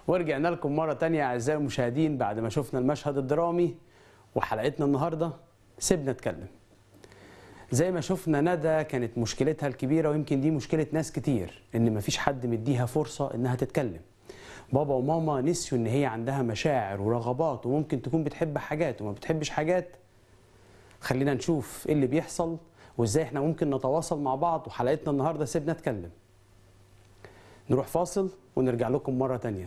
ورجعنا لكم مرة تانية أعزائي المشاهدين بعد ما شفنا المشهد الدرامي وحلقتنا النهاردة سيبنا نتكلم زي ما شفنا ندى كانت مشكلتها الكبيرة ويمكن دي مشكلة ناس كتير إن مفيش حد مديها فرصة إنها تتكلم بابا وماما نسيوا إن هي عندها مشاعر ورغبات وممكن تكون بتحب حاجات وما بتحبش حاجات خلينا نشوف إيه اللي بيحصل وإزاي إحنا ممكن نتواصل مع بعض وحلقتنا النهاردة سيبنا نتكلم نروح فاصل ونرجع لكم مرة تانية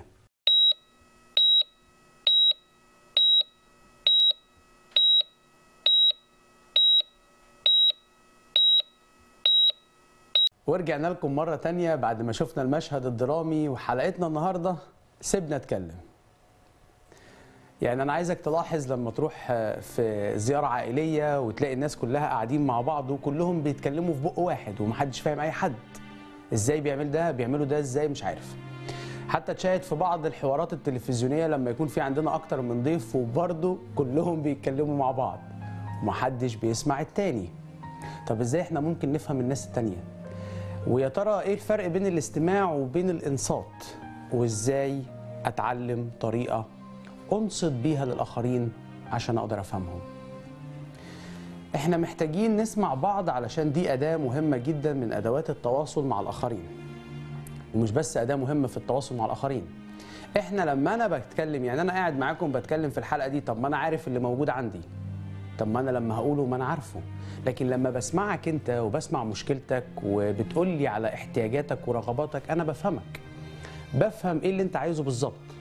ورجعنا لكم مرة تانية بعد ما شفنا المشهد الدرامي وحلقتنا النهاردة سيبنا نتكلم يعني أنا عايزك تلاحظ لما تروح في زيارة عائلية وتلاقي الناس كلها قاعدين مع بعض وكلهم بيتكلموا في بق واحد ومحدش فاهم أي حد إزاي بيعمل ده بيعملوا ده إزاي مش عارف حتى تشاهد في بعض الحوارات التلفزيونية لما يكون في عندنا أكتر من ضيف وبرضه كلهم بيتكلموا مع بعض ومحدش بيسمع التاني طب إزاي إحنا ممكن نفهم الناس التانية ويا ترى ايه الفرق بين الاستماع وبين الانصات وازاي اتعلم طريقه انصت بيها للاخرين عشان اقدر افهمهم احنا محتاجين نسمع بعض علشان دي اداه مهمه جدا من ادوات التواصل مع الاخرين ومش بس اداه مهمه في التواصل مع الاخرين احنا لما انا بتكلم يعني انا قاعد معاكم بتكلم في الحلقه دي طب ما انا عارف اللي موجود عندي طب ما انا لما هقوله ما انا عارفه لكن لما بسمعك انت وبسمع مشكلتك وبتقول لي على احتياجاتك ورغباتك انا بفهمك بفهم ايه اللي انت عايزه بالظبط